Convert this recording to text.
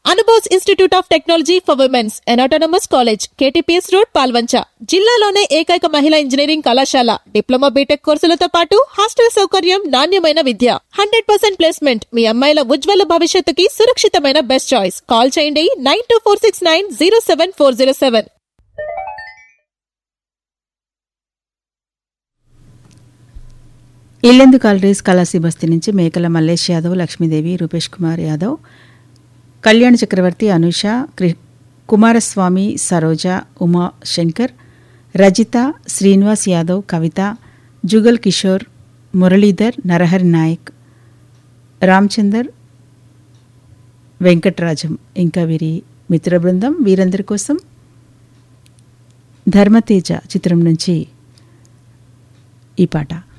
అనుబోస్ institute of technology for women's and autonomous college KTPS road Palvancha జిల్లాలోనే ఏకైక మహిళా engineering కళాశాల డిప్లొమా బీటెక్ కోర్సులతో పాటు హాస్టల్ సౌకర్యం నాణ్యమైన విద్య హండ్రెడ్ పర్సెంట్ ప్లేస్మెంట్ మీ అమ్మాయిల ఉజ్వల భవిష్యత్తుకి సురక్షితమైన బెస్ట్ చాయిస్ కాల్ చేయండి nine two four six nine zero seven four zero seven Yellandu collieries కళాసి బస్తీ నుంచి మేకల మల్లేష్ యాదవ్ లక్ష్మీదేవి రూపేష్ కుమార్ యాదవ్ కళ్యాణ్ చక్రవర్తి అనుష క్రి- కుమారస్వామి సరోజ ఉమా శంకర్ రజిత శ్రీనివాస్ యాదవ్ కవిత జుగల్ కిషోర్ మురళీధర్ నరహరి నాయక్ రామచందర్ వెంకటరాజం ఇంకా వీరి మిత్ర బృందం వీరందరి కోసం ధర్మతేజ చిత్రం నుంచి ఈ పాట